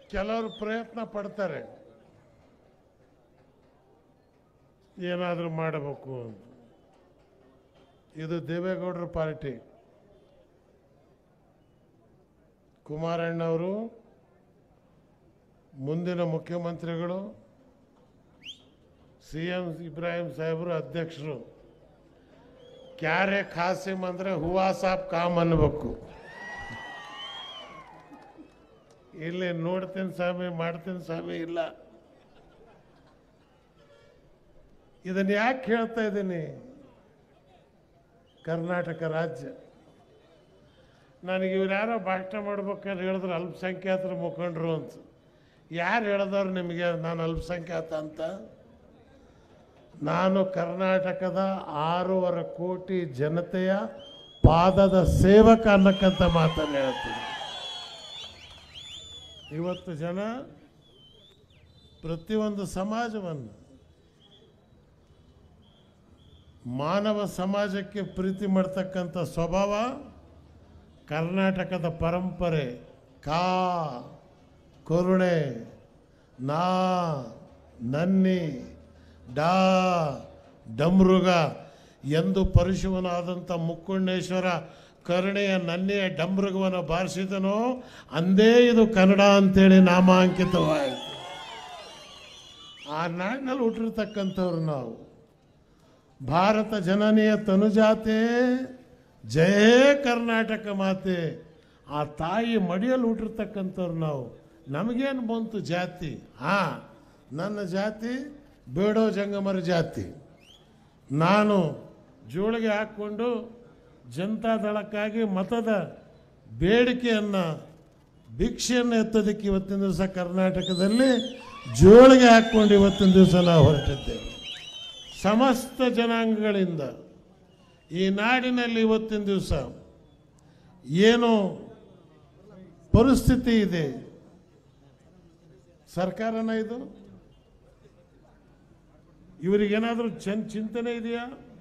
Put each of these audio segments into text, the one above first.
ಕೆಲವರು ಪ್ರಯತ್ನ ಪಡ್ತಾರೆ ಏನಾದರೂ ಮಾಡಬೇಕು ಅಂತ ಇದು ದೇವೇಗೌಡರ ಪಾರ್ಟಿ ಕುಮಾರಣ್ಣವರು ಮುಂದಿನ ಮುಖ್ಯಮಂತ್ರಿಗಳು ಸಿ ಎಂ ಇಬ್ರಾಹಿಂ ಸಾಹೇಬರು ಅಧ್ಯಕ್ಷರು ಕ್ಯಾರೆ ಖಾಸಿಮ್ ಅಂದರೆ ಹೂವಾ ಸಾಬ್ ಕಾಮ್ ಅನ್ಬೇಕು ಇಲ್ಲಿ ನೋಡ್ತೀನಿ ಸ್ವಾಮಿ ಮಾಡ್ತೀನಿ ಸ್ವಾಮಿ ಇಲ್ಲ ಇದನ್ನು ಯಾಕೆ ಹೇಳ್ತಾ ಇದ್ದೀನಿ ಕರ್ನಾಟಕ ರಾಜ್ಯ ನನಗೆ ಇವ್ರು ಯಾರೋ ಭಾಷಣ ಮಾಡ್ಬೇಕಾದ್ರೆ ಹೇಳಿದ್ರು ಅಲ್ಪಸಂಖ್ಯಾತರ ಮುಖಂಡರು ಅಂತ ಯಾರು ಹೇಳಿದವ್ರು ನಿಮಗೆ ನಾನು ಅಲ್ಪಸಂಖ್ಯಾತ ಅಂತ ನಾನು ಕರ್ನಾಟಕದ ಆರೂವರೆ ಕೋಟಿ ಜನತೆಯ ಪಾದದ ಸೇವಕ ಅನ್ನಕ್ಕಂತ ಮಾತನ್ನು ಹೇಳ್ತೀನಿ ಇವತ್ತು ಜನ ಪ್ರತಿಯೊಂದು ಸಮಾಜವನ್ನು ಮಾನವ ಸಮಾಜಕ್ಕೆ ಪ್ರೀತಿ ಮಾಡ್ತಕ್ಕಂಥ ಸ್ವಭಾವ ಕರ್ನಾಟಕದ ಪರಂಪರೆ ಕಾ ಕರುಣೆ ನಾ ನನ್ನಿ ಡಾ ಡಮೃಗ ಎಂದು ಪರಶುವನಾದಂಥ ಮುಕ್ಕುಂಡೇಶ್ವರ ಕರುಣೆಯ ನನ್ನೆಯ ಡಮೃಗವನ್ನು ಬಾರಿಸಿದನೋ ಅಂದೇ ಇದು ಕನ್ನಡ ಅಂತೇಳಿ ನಾಮಾಂಕಿತವಾಯಿತು ಆ ನಾಡಿನಲ್ಲಿ ಹುಟ್ಟಿರ್ತಕ್ಕಂಥವ್ರು ನಾವು ಭಾರತ ಜನನಿಯ ತನುಜಾತೆ ಜಯ ಕರ್ನಾಟಕ ಮಾತೆ ಆ ತಾಯಿ ಮಡಿಯಲ್ಲಿ ಹುಟ್ಟಿರ್ತಕ್ಕಂಥವ್ರು ನಾವು ನಮಗೇನು ಬಂತು ಜಾತಿ ಹಾಂ ನನ್ನ ಜಾತಿ ಬೇಡೋ ಜಂಗಮರ ಜಾತಿ ನಾನು ಜೋಳಿಗೆ ಹಾಕ್ಕೊಂಡು ಜನತಾದಳಕ್ಕಾಗಿ ಮತದ ಬೇಡಿಕೆಯನ್ನು ಭಿಕ್ಷೆಯನ್ನು ಎತ್ತೋದಕ್ಕೆ ಇವತ್ತಿನ ದಿವಸ ಕರ್ನಾಟಕದಲ್ಲಿ ಜೋಳಿಗೆ ಹಾಕ್ಕೊಂಡು ಇವತ್ತಿನ ದಿವಸ ನಾವು ಹೊರಟಿದ್ದೇವೆ ಸಮಸ್ತ ಜನಾಂಗಗಳಿಂದ ಈ ನಾಡಿನಲ್ಲಿ ಇವತ್ತಿನ ದಿವಸ ಏನು ಪರಿಸ್ಥಿತಿ ಇದೆ ಸರ್ಕಾರನ ಇದು ಇವರಿಗೇನಾದರೂ ಚನ್ ಚಿಂತನೆ ಇದೆಯಾ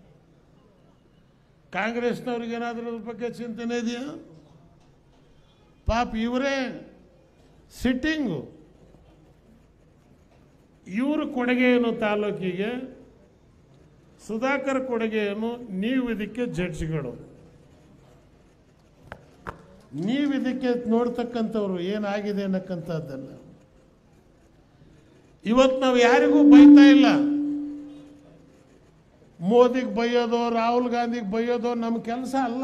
ಕಾಂಗ್ರೆಸ್ನವ್ರಿಗೇನಾದರೂ ಅದ್ರ ಬಗ್ಗೆ ಚಿಂತನೆ ಇದೆಯಾ ಪಾಪ ಇವರೇ ಸಿಟ್ಟಿಂಗು ಇವ್ರ ಕೊಡುಗೆ ಏನು ತಾಲೂಕಿಗೆ ಸುಧಾಕರ್ ಕೊಡುಗೆ ಏನು ನೀವು ಇದಕ್ಕೆ ಜಡ್ಜ್ಗಳು ನೀವು ಇದಕ್ಕೆ ನೋಡ್ತಕ್ಕಂಥವ್ರು ಏನಾಗಿದೆ ಅನ್ನಕ್ಕಂಥದ್ದಲ್ಲ ಇವತ್ತು ನಾವು ಯಾರಿಗೂ ಬೈತಾ ಇಲ್ಲ ಮೋದಿಗೆ ಬೈಯೋದು ರಾಹುಲ್ ಗಾಂಧಿಗೆ ಬೈಯೋದು ನಮ್ಮ ಕೆಲಸ ಅಲ್ಲ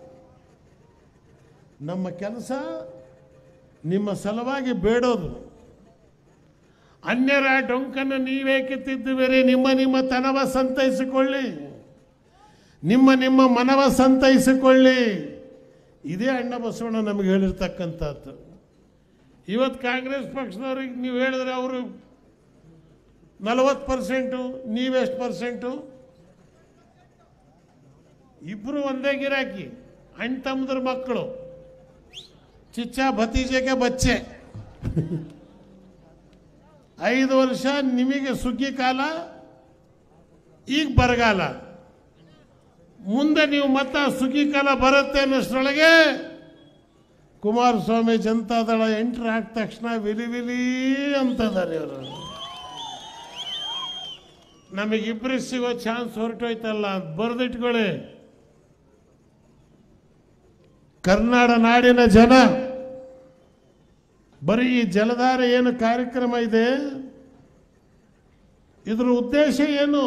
ನಮ್ಮ ಕೆಲಸ ನಿಮ್ಮ ಸಲುವಾಗಿ ಬೇಡೋದು ಅನ್ಯರ ಡೊಂಕನ್ನು ನೀವೇ ಕಿತ್ತಿದ್ದುವಿರಿ ನಿಮ್ಮ ನಿಮ್ಮ ತನವ ಸಂತೈಸಿಕೊಳ್ಳಿ ನಿಮ್ಮ ನಿಮ್ಮ ಮನವ ಸಂತೈಸಿಕೊಳ್ಳಿ ಇದೇ ಅಣ್ಣ ಬಸವಣ್ಣ ನಮಗೆ ಹೇಳಿರ್ತಕ್ಕಂಥದ್ದು ಇವತ್ತು ಕಾಂಗ್ರೆಸ್ ಪಕ್ಷದವ್ರಿಗೆ ನೀವು ಹೇಳಿದ್ರೆ ಅವರು ನಲವತ್ತು ಪರ್ಸೆಂಟು ನೀವೆಷ್ಟು ಪರ್ಸೆಂಟು ಇಬ್ಬರು ಒಂದೇ ಗಿರಾಕಿ ಅಣ್ಣ ತಮ್ಮದ್ರ ಮಕ್ಕಳು ಚಿಚ್ಚ ಭತೀಜೆಗೆ ಬಚ್ಚೆ ಐದು ವರ್ಷ ನಿಮಗೆ ಸುಗ್ಗಿ ಕಾಲ ಈಗ ಬರಗಾಲ ಮುಂದೆ ನೀವು ಮತ್ತ ಸುಗ್ಗಿ ಕಾಲ ಬರುತ್ತೆ ಅನ್ನೋಷ್ಟರೊಳಗೆ ಕುಮಾರಸ್ವಾಮಿ ಜನತಾದಳ ಎಂಟ್ರ್ ಆದ ತಕ್ಷಣ ವಿಲಿ ವಿಲಿ ಅಂತದಾರೆ ಇವರು ನಮಗಿಬ್ಬರಿಗೆ ಸಿಗೋ ಚಾನ್ಸ್ ಹೊರಟೋಯ್ತಲ್ಲ ಅಂತ ಬರೆದಿಟ್ಕೊಳ್ಳಿ ಕರ್ನಾಡ ನಾಡಿನ ಜನ ಬರೀ ಈ ಜಲಧಾರ ಏನು ಕಾರ್ಯಕ್ರಮ ಇದೆ ಇದರ ಉದ್ದೇಶ ಏನು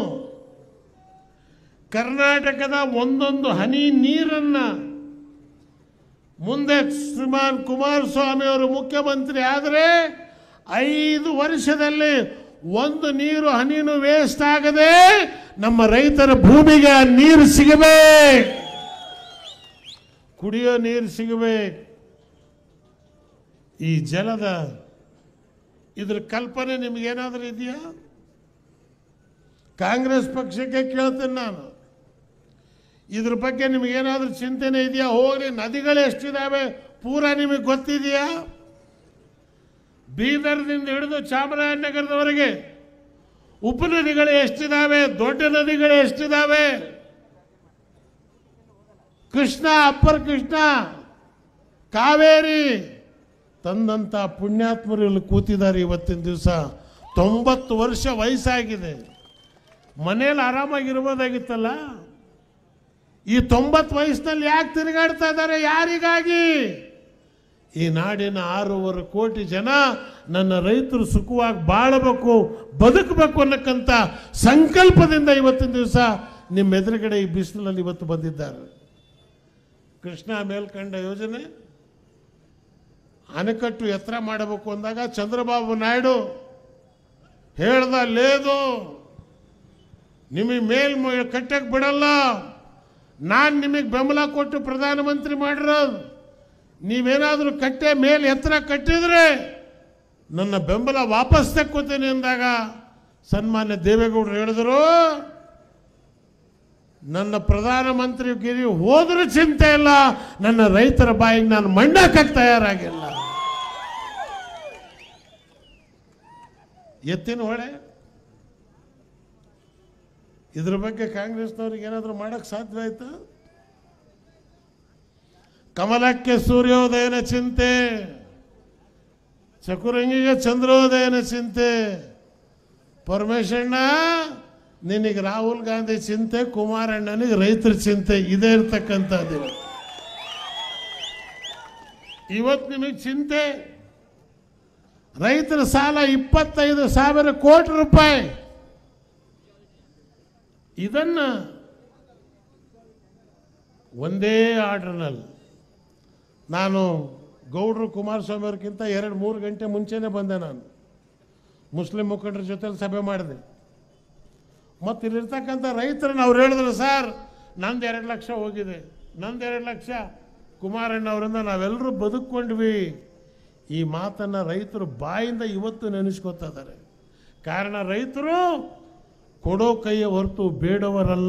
ಕರ್ನಾಟಕದ ಒಂದೊಂದು ಹನಿ ನೀರನ್ನ ಮುಂದೆ ಶ್ರೀಮಾನ್ ಕುಮಾರಸ್ವಾಮಿ ಅವರು ಮುಖ್ಯಮಂತ್ರಿ ಆದರೆ ಐದು ವರ್ಷದಲ್ಲಿ ಒಂದು ನೀರು ಹನಿನೂ ವೇಸ್ಟ್ ಆಗದೆ ನಮ್ಮ ರೈತರ ಭೂಮಿಗೆ ಆ ನೀರು ಸಿಗಬೇಕು ಕುಡಿಯೋ ನೀರು ಸಿಗಬೇಕು ಈ ಜಲದ ಇದ್ರ ಕಲ್ಪನೆ ನಿಮಗೇನಾದರೂ ಇದೆಯಾ ಕಾಂಗ್ರೆಸ್ ಪಕ್ಷಕ್ಕೆ ಕೇಳ್ತೇನೆ ನಾನು ಇದ್ರ ಬಗ್ಗೆ ನಿಮಗೇನಾದರೂ ಚಿಂತನೆ ಇದೆಯಾ ಹೋಗ್ಲಿ ನದಿಗಳು ಎಷ್ಟಿದಾವೆ ಪೂರ ನಿಮಗೆ ಗೊತ್ತಿದೆಯಾ ಬೀದರ್ದಿಂದ ಹಿಡಿದು ಚಾಮರಾಜನಗರದವರೆಗೆ ಉಪನದಿಗಳು ಎಷ್ಟಿದಾವೆ ದೊಡ್ಡ ನದಿಗಳು ಎಷ್ಟಿದಾವೆ ಕೃಷ್ಣ ಅಪ್ಪರ್ ಕೃಷ್ಣ ಕಾವೇರಿ ತಂದಂಥ ಪುಣ್ಯಾತ್ಮರು ಇಲ್ಲಿ ಕೂತಿದ್ದಾರೆ ಇವತ್ತಿನ ದಿವಸ ತೊಂಬತ್ತು ವರ್ಷ ವಯಸ್ಸಾಗಿದೆ ಮನೇಲಿ ಆರಾಮಾಗಿರ್ಬೋದಾಗಿತ್ತಲ್ಲ ಈ ತೊಂಬತ್ತು ವಯಸ್ಸಿನಲ್ಲಿ ಯಾಕೆ ತಿರುಗಾಡ್ತಾ ಇದ್ದಾರೆ ಯಾರಿಗಾಗಿ ಈ ನಾಡಿನ ಆರೂವರೆ ಕೋಟಿ ಜನ ನನ್ನ ರೈತರು ಸುಖವಾಗಿ ಬಾಳಬೇಕು ಬದುಕಬೇಕು ಅನ್ನಕ್ಕಂಥ ಸಂಕಲ್ಪದಿಂದ ಇವತ್ತಿನ ದಿವಸ ನಿಮ್ಮ ಎದುರುಗಡೆ ಈ ಬಿಸಿಲಿನಲ್ಲಿ ಇವತ್ತು ಬಂದಿದ್ದಾರೆ ಕೃಷ್ಣ ಮೇಲ್ಕಂಡ ಯೋಜನೆ ಅಣೆಕಟ್ಟು ಎತ್ತರ ಮಾಡಬೇಕು ಅಂದಾಗ ಚಂದ್ರಬಾಬು ನಾಯ್ಡು ಹೇಳ್ದ ಲೇದು ನಿಮಗೆ ಮೇಲ್ ಕಟ್ಟಕ್ಕೆ ಬಿಡಲ್ಲ ನಾನು ನಿಮಗೆ ಬೆಂಬಲ ಕೊಟ್ಟು ಪ್ರಧಾನಮಂತ್ರಿ ಮಾಡಿರೋದು ನೀವೇನಾದರೂ ಕಟ್ಟೆ ಮೇಲೆ ಎತ್ತರ ಕಟ್ಟಿದ್ರೆ ನನ್ನ ಬೆಂಬಲ ವಾಪಸ್ ತಕ್ಕೋತೇನೆ ಅಂದಾಗ ಸನ್ಮಾನ್ಯ ದೇವೇಗೌಡರು ಹೇಳಿದರು ನನ್ನ ಪ್ರಧಾನಮಂತ್ರಿ ಗಿರಿ ಹೋದ್ರೂ ಚಿಂತೆ ಇಲ್ಲ ನನ್ನ ರೈತರ ಬಾಯಿಗೆ ನಾನು ಮಂಡಕ್ಕೆ ತಯಾರಾಗಿಲ್ಲ ಎತ್ತಿನ ಹೊಳೆ ಇದ್ರ ಬಗ್ಗೆ ಕಾಂಗ್ರೆಸ್ನವ್ರಿಗೆ ಏನಾದರೂ ಮಾಡಕ್ಕೆ ಸಾಧ್ಯ ಆಯ್ತಾ ಕಮಲಕ್ಕೆ ಸೂರ್ಯೋದಯನ ಚಿಂತೆ ಚಕುರಂಗಿಗೆ ಚಂದ್ರೋದಯನ ಚಿಂತೆ ಪರಮೇಶಣ್ಣ ನಿನಗೆ ರಾಹುಲ್ ಗಾಂಧಿ ಚಿಂತೆ ಕುಮಾರಣ್ಣನಿಗೆ ರೈತರ ಚಿಂತೆ ಇದೇ ಇರ್ತಕ್ಕಂಥದ್ದು ಇವತ್ತು ನಿಮಗೆ ಚಿಂತೆ ರೈತರ ಸಾಲ ಇಪ್ಪತ್ತೈದು ಸಾವಿರ ಕೋಟಿ ರೂಪಾಯಿ ಇದನ್ನ ಒಂದೇ ಆರ್ಡರ್ನಲ್ಲಿ ನಾನು ಗೌಡ್ರು ಕುಮಾರಸ್ವಾಮಿ ಅವ್ರಿಗಿಂತ ಎರಡು ಮೂರು ಗಂಟೆ ಮುಂಚೆನೇ ಬಂದೆ ನಾನು ಮುಸ್ಲಿಂ ಮುಖಂಡರ ಜೊತೆಲಿ ಸಭೆ ಮಾಡಿದೆ ಮತ್ತು ಇಲ್ಲಿರ್ತಕ್ಕಂಥ ರೈತರನ್ನ ಅವ್ರು ಹೇಳಿದ್ರು ಸರ್ ನಂದು ಎರಡು ಲಕ್ಷ ಹೋಗಿದೆ ನಂದು ಎರಡು ಲಕ್ಷ ಕುಮಾರಣ್ಣ ಅವರಿಂದ ನಾವೆಲ್ಲರೂ ಬದುಕೊಂಡ್ವಿ ಈ ಮಾತನ್ನು ರೈತರು ಬಾಯಿಂದ ಇವತ್ತು ನೆನೆಸ್ಕೊತಾ ಇದ್ದಾರೆ ಕಾರಣ ರೈತರು ಕೊಡೋ ಕೈಯ ಹೊರತು ಬೇಡವರಲ್ಲ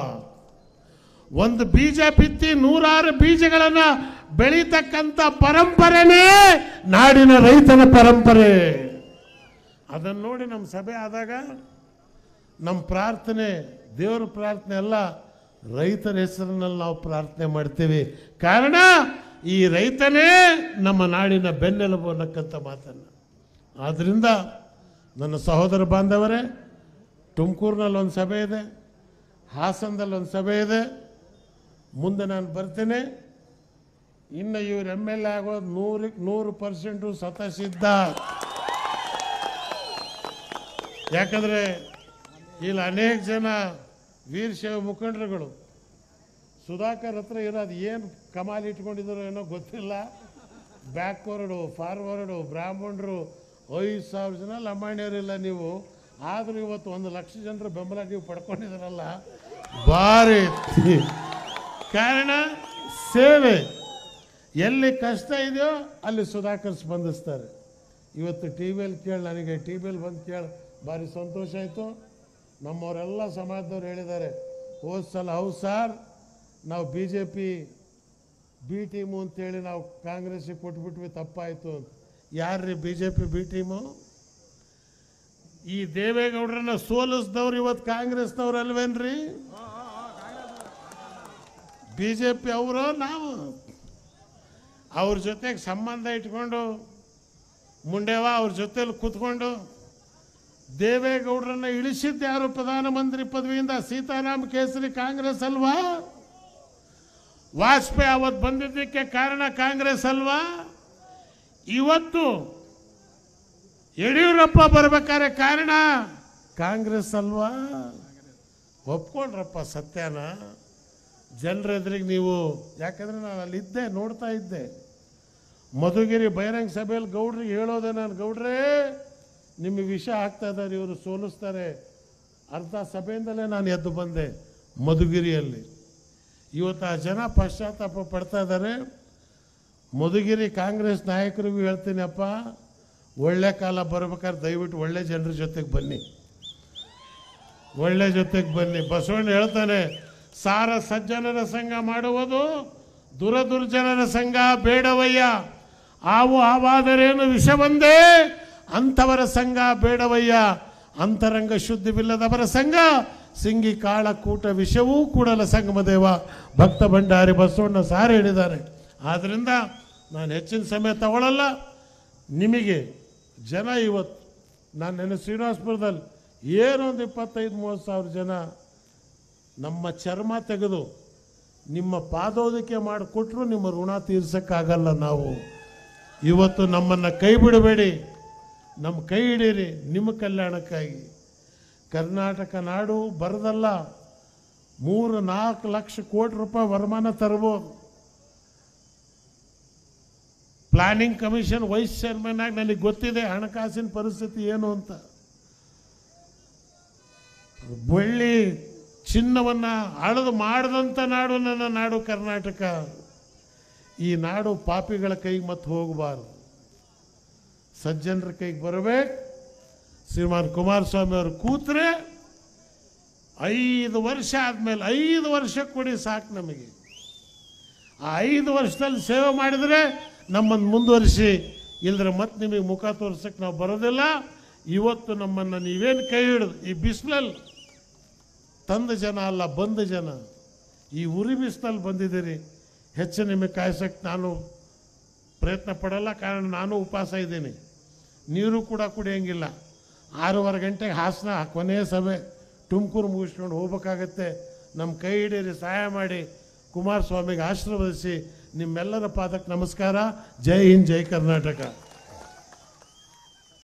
ಒಂದು ಬೀಜ ಬಿತ್ತಿ ನೂರಾರು ಬೀಜಗಳನ್ನ ಬೆಳೀತಕ್ಕಂಥ ಪರಂಪರೆನೇ ನಾಡಿನ ರೈತನ ಪರಂಪರೆ ಅದನ್ನು ನೋಡಿ ನಮ್ಮ ಸಭೆ ಆದಾಗ ನಮ್ಮ ಪ್ರಾರ್ಥನೆ ದೇವರ ಪ್ರಾರ್ಥನೆ ಅಲ್ಲ ರೈತರ ಹೆಸರಿನಲ್ಲಿ ನಾವು ಪ್ರಾರ್ಥನೆ ಮಾಡ್ತೀವಿ ಕಾರಣ ಈ ರೈತನೇ ನಮ್ಮ ನಾಡಿನ ಬೆನ್ನೆಲುಬು ಅನ್ನಕ್ಕಂಥ ಮಾತನ್ನು ಆದ್ದರಿಂದ ನನ್ನ ಸಹೋದರ ಬಾಂಧವರೇ ತುಮಕೂರಿನಲ್ಲಿ ಒಂದು ಸಭೆ ಇದೆ ಹಾಸನದಲ್ಲಿ ಒಂದು ಸಭೆ ಇದೆ ಮುಂದೆ ನಾನು ಬರ್ತೇನೆ ಇನ್ನು ಇವ್ರು ಎಮ್ ಎಲ್ ಎ ಆಗೋದು ನೂರಕ್ಕೆ ನೂರು ಪರ್ಸೆಂಟು ಸಿದ್ಧ ಯಾಕಂದರೆ ಇಲ್ಲಿ ಅನೇಕ ಜನ ವೀರಶೈವ ಮುಖಂಡರುಗಳು ಸುಧಾಕರ್ ಹತ್ರ ಇರೋದು ಏನು ಕಮಾಲ್ ಇಟ್ಕೊಂಡಿದ್ರು ಏನೋ ಗೊತ್ತಿಲ್ಲ ಬ್ಯಾಕ್ವರ್ಡು ಫಾರ್ವರ್ಡು ಬ್ರಾಹ್ಮಣರು ಐದು ಸಾವಿರ ಜನ ಲಂಬಾಣಿಯರಿಲ್ಲ ನೀವು ಆದರೂ ಇವತ್ತು ಒಂದು ಲಕ್ಷ ಜನರ ಬೆಂಬಲ ನೀವು ಪಡ್ಕೊಂಡಿದ್ದೀರಲ್ಲ ಭಾರಿ ಕಾರಣ ಸೇವೆ ಎಲ್ಲಿ ಕಷ್ಟ ಇದೆಯೋ ಅಲ್ಲಿ ಸುಧಾಕರ್ ಸ್ಪಂದಿಸ್ತಾರೆ ಇವತ್ತು ಟಿ ವಿಯಲ್ಲಿ ಕೇಳಿ ನನಗೆ ಟಿ ವಿಯಲ್ಲಿ ಬಂದು ಕೇಳಿ ಭಾರಿ ಸಂತೋಷ ಆಯಿತು ನಮ್ಮವರೆಲ್ಲ ಸಮಾಜದವ್ರು ಹೇಳಿದ್ದಾರೆ ಹೋದ ಸಲ ಹೌದು ಸರ್ ನಾವು B J P B team ಅಂತೇಳಿ ನಾವು ಕಾಂಗ್ರೆಸ್ಸಿಗೆ ಕೊಟ್ಬಿಟ್ವಿ ತಪ್ಪಾಯಿತು ಅಂತ ಯಾರ್ರೀ B J P B team ಈ ದೇವೇಗೌಡರನ್ನ ಸೋಲಿಸಿದವ್ರು ಇವತ್ತು ಕಾಂಗ್ರೆಸ್ನವ್ರು ಅಲ್ವೇನ್ರಿ ಬಿ ಜೆ ಪಿ ಅವರು ನಾವು ಅವ್ರ ಜೊತೆಗೆ ಸಂಬಂಧ ಇಟ್ಕೊಂಡು ಮುಂಡೆವ ಅವ್ರ ಜೊತೆಲಿ ಕೂತ್ಕೊಂಡು ದೇವೇಗೌಡರನ್ನ ಇಳಿಸಿದ್ದು ಯಾರು ಪ್ರಧಾನಮಂತ್ರಿ ಪದವಿಯಿಂದ ಸೀತಾರಾಮ್ ಕೇಸರಿ ಕಾಂಗ್ರೆಸ್ ಅಲ್ವಾ ವಾಜಪೇಯಿ ಅವತ್ತು ಬಂದಿದ್ದಕ್ಕೆ ಕಾರಣ ಕಾಂಗ್ರೆಸ್ ಅಲ್ವಾ ಇವತ್ತು ಯಡಿಯೂರಪ್ಪ ಬರ್ಬೇಕಾದ್ರೆ ಕಾರಣ ಕಾಂಗ್ರೆಸ್ ಅಲ್ವಾ ಒಪ್ಕೊಂಡ್ರಪ್ಪ ಸತ್ಯನ ಜನರ ಎದುರಿಗೆ ನೀವು ಯಾಕಂದ್ರೆ ನಾನು ಅಲ್ಲಿದ್ದೆ ನೋಡ್ತಾ ಇದ್ದೆ ಮಧುಗಿರಿ ಬಹಿರಂಗ ಸಭೆಯಲ್ಲಿ ಗೌಡ್ರಿಗೆ ಹೇಳೋದೆ ನಾನು ಗೌಡ್ರೇ ನಿಮಗೆ ವಿಷ ಹಾಕ್ತಾ ಇದ್ದಾರೆ ಇವರು ಸೋಲಿಸ್ತಾರೆ ಅರ್ಧ ಸಭೆಯಿಂದಲೇ ನಾನು ಎದ್ದು ಬಂದೆ ಮಧುಗಿರಿಯಲ್ಲಿ ಇವತ್ತು ಆ ಜನ ಪಶ್ಚಾತ್ತಾಪ ಪಡ್ತಾ ಇದ್ದಾರೆ ಮಧುಗಿರಿ ಕಾಂಗ್ರೆಸ್ ನಾಯಕರಿಗೂ ಹೇಳ್ತೀನಿ ಅಪ್ಪ ಒಳ್ಳೆ ಕಾಲ ಬರ್ಬೇಕಾದ್ರೆ ದಯವಿಟ್ಟು ಒಳ್ಳೆ ಜನರ ಜೊತೆಗೆ ಬನ್ನಿ ಒಳ್ಳೆ ಜೊತೆಗೆ ಬನ್ನಿ ಬಸವಣ್ಣ ಹೇಳ್ತಾನೆ ಸಾರ ಸಜ್ಜನರ ಸಂಘ ಮಾಡುವುದು ದುರದುರ್ಜನರ ಸಂಘ ಬೇಡವಯ್ಯ ಆವು ಆವಾದರೇನು ವಿಷವಂದೇ ಅಂಥವರ ಸಂಘ ಬೇಡವಯ್ಯ ಅಂತರಂಗ ಶುದ್ಧವಿಲ್ಲದವರ ಸಂಘ ಸಿಂಗಿ ಕಾಳ ಕೂಟ ವಿಷವೂ ಕೂಡಲ ಸಂಗಮದೇವ ಭಕ್ತ ಭಂಡಾರಿ ಬಸವಣ್ಣ ಸಾರ ಹೇಳಿದ್ದಾರೆ ಆದ್ದರಿಂದ ನಾನು ಹೆಚ್ಚಿನ ಸಮಯ ತಗೊಳ್ಳಲ್ಲ ನಿಮಗೆ ಜನ ಇವತ್ತು ನಾನು ನೆನೆ ಶ್ರೀನಿವಾಸಪುರದಲ್ಲಿ ಏನೊಂದು ಇಪ್ಪತ್ತೈದು ಮೂವತ್ತು ಸಾವಿರ ಜನ ನಮ್ಮ ಚರ್ಮ ತೆಗೆದು ನಿಮ್ಮ ಪಾದೋದಕ್ಕೆ ಮಾಡಿಕೊಟ್ರು ನಿಮ್ಮ ಋಣ ತೀರ್ಸಕ್ಕಾಗಲ್ಲ ನಾವು ಇವತ್ತು ನಮ್ಮನ್ನು ಕೈ ಬಿಡಬೇಡಿ ನಮ್ಮ ಕೈ ಹಿಡೀರಿ ನಿಮ್ಮ ಕಲ್ಯಾಣಕ್ಕಾಗಿ ಕರ್ನಾಟಕ ನಾಡು ಬರದಲ್ಲ ಮೂರು ನಾಲ್ಕು ಲಕ್ಷ ಕೋಟಿ ರೂಪಾಯಿ ವರಮಾನ ತರ್ಬೋದು ಪ್ಲಾನಿಂಗ್ ಕಮಿಷನ್ ವೈಸ್ ಚೇರ್ಮನ್ ಆಗಿ ನನಗೆ ಗೊತ್ತಿದೆ ಹಣಕಾಸಿನ ಪರಿಸ್ಥಿತಿ ಏನು ಅಂತ ಬೆಳ್ಳಿ ಚಿನ್ನವನ್ನ ಅಳದು ಮಾಡದಂಥ ನಾಡು ನನ್ನ ನಾಡು ಕರ್ನಾಟಕ ಈ ನಾಡು ಪಾಪಿಗಳ ಕೈಗೆ ಮತ್ತೆ ಹೋಗಬಾರ್ದು ಸಜ್ಜನರ ಕೈಗೆ ಬರಬೇಕು ಶ್ರೀಮಾನ್ ಕುಮಾರಸ್ವಾಮಿ ಅವರು ಕೂತ್ರೆ ಐದು ವರ್ಷ ಆದಮೇಲೆ ಐದು ವರ್ಷ ಕೊಡಿ ಸಾಕು ನಮಗೆ ಆ ಐದು ವರ್ಷದಲ್ಲಿ ಸೇವೆ ಮಾಡಿದರೆ ನಮ್ಮನ್ನು ಮುಂದುವರಿಸಿ ಇಲ್ಲದ್ರೆ ಮತ್ತೆ ನಿಮಗೆ ಮುಖ ತೋರ್ಸಕ್ಕೆ ನಾವು ಬರೋದಿಲ್ಲ ಇವತ್ತು ನಮ್ಮನ್ನು ನೀವೇನು ಕೈ ಹಿಡಿದು ಈ ಬಿಸಿಲಲ್ಲಿ ತಂದ ಜನ ಅಲ್ಲ ಬಂದ ಜನ ಈ ಉರಿ ಬಿಸಿಲಲ್ಲಿ ಬಂದಿದ್ದೀರಿ ಹೆಚ್ಚು ನಿಮಗೆ ಕಾಯ್ಸಕ್ಕೆ ನಾನು ಪ್ರಯತ್ನ ಪಡಲ್ಲ ಕಾರಣ ನಾನು ಉಪವಾಸ ಇದ್ದೀನಿ ನೀರು ಕೂಡ ಕುಡಿಯೋಂಗಿಲ್ಲ ಆರೂವರೆ ಗಂಟೆಗೆ ಹಾಸನ ಕೊನೆಯ ಸಭೆ ತುಮಕೂರು ಮುಗಿಸ್ಕೊಂಡು ಹೋಗ್ಬೇಕಾಗತ್ತೆ ನಮ್ಮ ಕೈ ಹಿಡೀರಿ ಸಹಾಯ ಮಾಡಿ ಕುಮಾರಸ್ವಾಮಿಗೆ ಆಶೀರ್ವದಿಸಿ ನಿಮ್ಮೆಲ್ಲರ ಪಾದಕ್ಕೆ ನಮಸ್ಕಾರ ಜೈ ಹಿಂದ್ ಜೈ ಕರ್ನಾಟಕ